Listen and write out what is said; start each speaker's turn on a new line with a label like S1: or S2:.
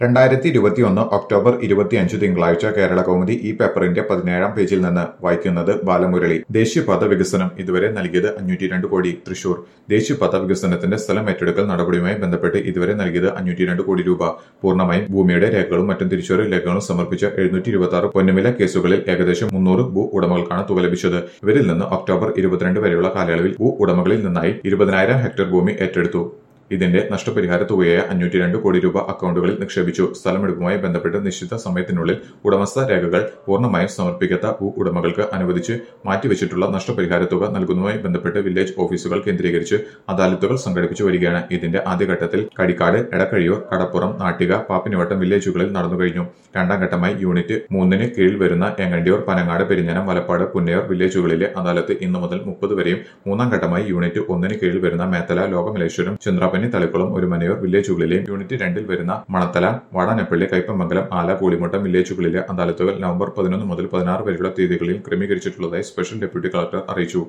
S1: രണ്ടായിരത്തി ഇരുപത്തിയൊന്ന് ഒക്ടോബർ ഇരുപത്തിയഞ്ച് തിങ്കളാഴ്ച കേരള കൗമുദി ഈ പേപ്പറിന്റെ പതിനേഴാം പേജിൽ നിന്ന് വായിക്കുന്നത് ബാലമുരളി ദേശീയപാത വികസനം ഇതുവരെ നൽകിയത് അഞ്ഞൂറ്റി രണ്ട് കോടി തൃശൂർ ദേശീയപാത വികസനത്തിന്റെ സ്ഥലം ഏറ്റെടുക്കൽ നടപടിയുമായി ബന്ധപ്പെട്ട് ഇതുവരെ നൽകിയത് അഞ്ഞൂറ്റി രണ്ട് കോടി രൂപ പൂർണ്ണമായും ഭൂമിയുടെ രേഖകളും മറ്റും തിരിച്ചുവരവ് രേഖകളും സമർപ്പിച്ച എഴുന്നൂറ്റി ഇരുപത്തി ആറ് പൊന്നുവില കേസുകളിൽ ഏകദേശം മുന്നൂറ് ഭൂ ഉടമകൾക്കാണ് തുക ലഭിച്ചത് ഇവരിൽ നിന്ന് ഒക്ടോബർ ഇരുപത്തിരണ്ട് വരെയുള്ള കാലയളവിൽ ഭൂ ഉടമകളിൽ നിന്നായി ഇരുപതിനായിരം ഹെക്ടർ ഭൂമി ഏറ്റെടുത്തു ഇതിന്റെ നഷ്ടപരിഹാര തുകയായ അഞ്ഞൂറ്റി രണ്ട് കോടി രൂപ അക്കൗണ്ടുകളിൽ നിക്ഷേപിച്ചു സ്ഥലമെടുപ്പുമായി ബന്ധപ്പെട്ട് നിശ്ചിത സമയത്തിനുള്ളിൽ ഉടമസ്ഥ രേഖകൾ പൂർണ്ണമായും സമർപ്പിക്കാത്ത ഭൂ ഉടമകൾക്ക് അനുവദിച്ച് മാറ്റിവെച്ചിട്ടുള്ള നഷ്ടപരിഹാര തുക നൽകുന്നതുമായി ബന്ധപ്പെട്ട് വില്ലേജ് ഓഫീസുകൾ കേന്ദ്രീകരിച്ച് അദാലത്തുകൾ സംഘടിപ്പിച്ചു വരികയാണ് ഇതിന്റെ ആദ്യഘട്ടത്തിൽ കടിക്കാട് എടക്കഴിയൂർ കടപ്പുറം നാട്ടിക പാപ്പിനിവട്ടം വില്ലേജുകളിൽ നടന്നുകഴിഞ്ഞു രണ്ടാം ഘട്ടമായി യൂണിറ്റ് മൂന്നിന് കീഴിൽ വരുന്ന എങ്ങണ്ടിയൂർ പനങ്ങാട് പെരിഞ്ഞനം മലപ്പാട് പുന്നയൂർ വില്ലേജുകളിലെ അദാലത്ത് ഇന്നു മുതൽ മുപ്പത് വരെയും മൂന്നാം ഘട്ടമായി യൂണിറ്റ് ഒന്നിന് കീഴിൽ വരുന്ന മേത്തല ലോകമലേശ്വരം ചന്ദ്രാപ്പനി തളിക്കുളം ഒരുമനയൂർ വില്ലേജുകളിലെയും യൂണിറ്റ് രണ്ടിൽ വരുന്ന മണത്തല വാടാനപ്പള്ളി കൈപ്പമംഗലം ആല കൂളിമുട്ടം വില്ലേജുകളിലെ അദാലത്തുകൾ നവംബർ പതിനൊന്ന് മുതൽ പതിനാറ് വരെയുള്ള തീയതികളിൽ ക്രമീകരിച്ചിട്ടുള്ളതായി സ്പെഷ്യൽ ഡെപ്യൂട്ടി കളക്ടർ അറിയിച്ചു